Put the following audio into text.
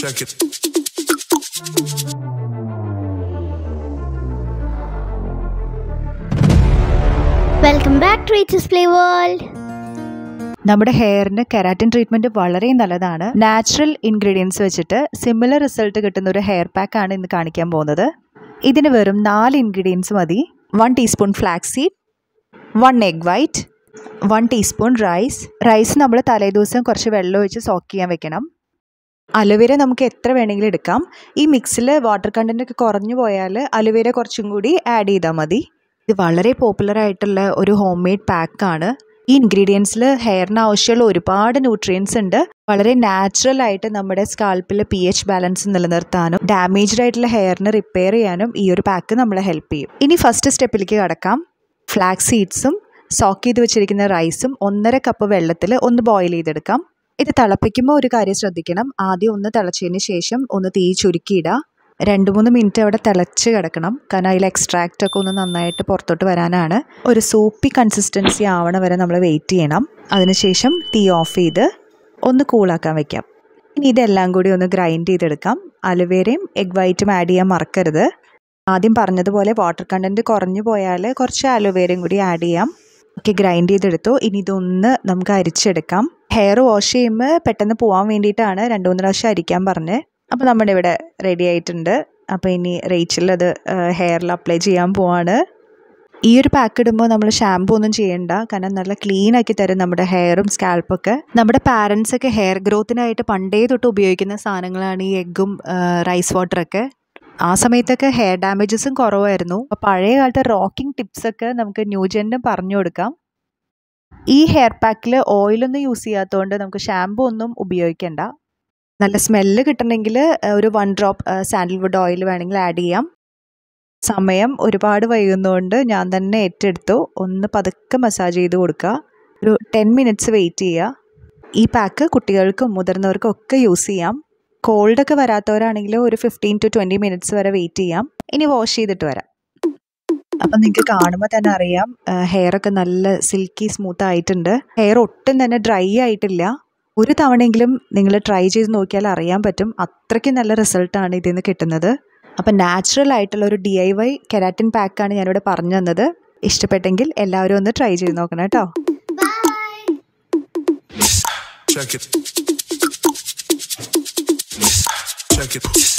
Check it. Welcome back to reaches play world നമ്മുടെ ഹെയറിന് keratin treatment വളരെ നല്ലതാണ് നാച്ചുറൽ ഇൻഗ്രീഡിയൻസ് വെച്ചിട്ട് സിമിലർ റിസൾട്ട് കിട്ടുന്ന ഒരു ഹെയർ പാക്ക് ആണ് ഇന്ന് കാണിക്കാൻ പോകുന്നത് ഇതിന് വെറും നാല് ഇൻഗ്രീഡിയൻസ് മതി one teaspoon flax seed one egg white one teaspoon rice rice നമ്മൾ തലേദിവസം കുറച്ച് വെള്ളം ഒഴിച്ച് സോക്ക് ചെയ്യാൻ വെക്കണം അലുവേര നമുക്ക് എത്ര വേണമെങ്കിലും എടുക്കാം ഈ മിക്സിൽ വാട്ടർ കണ്ടൻ്റ് ഒക്കെ കുറഞ്ഞു പോയാൽ അലുവേര കുറച്ചും കൂടി ആഡ് ചെയ്താൽ മതി ഇത് വളരെ പോപ്പുലർ ആയിട്ടുള്ള ഒരു ഹോം മെയ്ഡ് പാക്കാണ് ഈ ഇൻഗ്രീഡിയൻസിൽ ഹെയറിന് ആവശ്യമുള്ള ഒരുപാട് ന്യൂട്രിയൻസ് ഉണ്ട് വളരെ നാച്ചുറൽ ആയിട്ട് നമ്മുടെ സ്കാൽപ്പിൽ പി എച്ച് ബാലൻസ് നിലനിർത്താനും ഡാമേജ്ഡ് ആയിട്ടുള്ള ഹെയറിന് റിപ്പയർ ചെയ്യാനും ഈ ഒരു പാക്ക് നമ്മളെ ഹെൽപ്പ് ചെയ്യും ഇനി ഫസ്റ്റ് സ്റ്റെപ്പിലേക്ക് കടക്കാം ഫ്ലാക്സ് സീഡ്സും സോക്ക് ചെയ്ത് വെച്ചിരിക്കുന്ന റൈസും ഒന്നര കപ്പ് വെള്ളത്തിൽ ഒന്ന് ബോയിൽ ചെയ്തെടുക്കാം ഇത് തിളപ്പിക്കുമ്പോൾ ഒരു കാര്യം ശ്രദ്ധിക്കണം ആദ്യം ഒന്ന് തിളച്ചതിന് ശേഷം ഒന്ന് തീ ചുരുക്കിയിടുക രണ്ട് മൂന്ന് മിനിറ്റ് അവിടെ തിളച്ച് കിടക്കണം കാരണം അതിൽ എക്സ്ട്രാക്റ്റ് ഒക്കെ ഒന്ന് നന്നായിട്ട് പുറത്തോട്ട് വരാനാണ് ഒരു സൂപ്പി കൺസിസ്റ്റൻസി ആവണ വരെ നമ്മൾ വെയിറ്റ് ചെയ്യണം അതിനുശേഷം തീ ഓഫ് ചെയ്ത് ഒന്ന് കൂളാക്കാൻ വെക്കാം ഇനി ഇതെല്ലാം കൂടി ഒന്ന് ഗ്രൈൻഡ് ചെയ്തെടുക്കാം അലുവേരയും എഗ് വൈറ്റും ആഡ് ചെയ്യാൻ മറക്കരുത് ആദ്യം പറഞ്ഞതുപോലെ വാട്ടർ കണ്ടൻറ്റ് കുറഞ്ഞു പോയാൽ കുറച്ച് അലുവേരയും കൂടി ആഡ് ചെയ്യാം ഒക്കെ ഗ്രൈൻഡ് ചെയ്തെടുത്തു ഇനി ഇതൊന്ന് നമുക്ക് അരിച്ചെടുക്കാം ഹെയർ വാഷ് ചെയ്യുമ്പോൾ പെട്ടെന്ന് പോകാൻ വേണ്ടിയിട്ടാണ് രണ്ട് മൂന്ന് പ്രാവശ്യം അരിക്കാൻ പറഞ്ഞത് അപ്പോൾ നമ്മുടെ ഇവിടെ റെഡി ആയിട്ടുണ്ട് അപ്പോൾ ഇനി റേച്ചിൽ അത് ഹെയറിൽ അപ്ലൈ ചെയ്യാൻ പോവാണ് ഈ ഒരു പാക്ക് ഇടുമ്പോൾ നമ്മൾ ഷാമ്പൂ ഒന്നും ചെയ്യണ്ട കാരണം നല്ല ക്ലീൻ ആക്കി തരും നമ്മുടെ ഹെയറും സ്കാൽപ്പൊക്കെ നമ്മുടെ പാരൻസ് ഒക്കെ ഹെയർ ഗ്രോത്തിനായിട്ട് പണ്ടേ തൊട്ട് ഉപയോഗിക്കുന്ന സാധനങ്ങളാണ് ഈ എഗ്ഗും റൈസ് വാട്ടറൊക്കെ ആ സമയത്തൊക്കെ ഹെയർ ഡാമേജസും കുറവായിരുന്നു അപ്പോൾ പഴയ കാലത്തെ റോക്കിംഗ് ടിപ്സൊക്കെ നമുക്ക് ന്യൂജനും പറഞ്ഞു കൊടുക്കാം ഈ ഹെയർ പാക്കിൽ ഓയിലൊന്നും യൂസ് ചെയ്യാത്തതുകൊണ്ട് നമുക്ക് ഷാമ്പൂ ഒന്നും ഉപയോഗിക്കേണ്ട നല്ല സ്മെല്ല് കിട്ടണമെങ്കിൽ ഒരു വൺ ഡ്രോപ്പ് സാൻഡൽവുഡ് ഓയിൽ വേണമെങ്കിൽ ആഡ് ചെയ്യാം സമയം ഒരുപാട് വൈകുന്നതുകൊണ്ട് ഞാൻ തന്നെ ഏറ്റെടുത്തു ഒന്ന് പതുക്കെ മസാജ് ചെയ്ത് കൊടുക്കുക ഒരു ടെൻ മിനിറ്റ്സ് വെയിറ്റ് ചെയ്യുക ഈ പാക്ക് കുട്ടികൾക്കും മുതിർന്നവർക്കും ഒക്കെ യൂസ് ചെയ്യാം കോൾഡൊക്കെ വരാത്തവരാണെങ്കിൽ ഒരു ഫിഫ്റ്റീൻ ടു ട്വൻറ്റി മിനിറ്റ്സ് വരെ വെയിറ്റ് ചെയ്യാം ഇനി വാഷ് ചെയ്തിട്ട് വരാം അപ്പം നിങ്ങൾക്ക് കാണുമ്പോൾ തന്നെ അറിയാം ഹെയർ ഒക്കെ നല്ല സിൽക്കി സ്മൂത്ത് ആയിട്ടുണ്ട് ഹെയർ ഒട്ടും തന്നെ ഡ്രൈ ആയിട്ടില്ല ഒരു തവണയെങ്കിലും നിങ്ങൾ ട്രൈ ചെയ്ത് നോക്കിയാൽ അറിയാൻ പറ്റും അത്രയ്ക്ക് നല്ല റിസൾട്ടാണ് ഇതിൽ നിന്ന് കിട്ടുന്നത് അപ്പം നാച്ചുറൽ ആയിട്ടുള്ള ഒരു ഡി ഐ വൈ കെരാറ്റിൻ പാക്കാണ് ഞാനിവിടെ പറഞ്ഞു തന്നത് ഇഷ്ടപ്പെട്ടെങ്കിൽ എല്ലാവരും ഒന്ന് ട്രൈ ചെയ്ത് നോക്കണം കേട്ടോ Check it. Check it.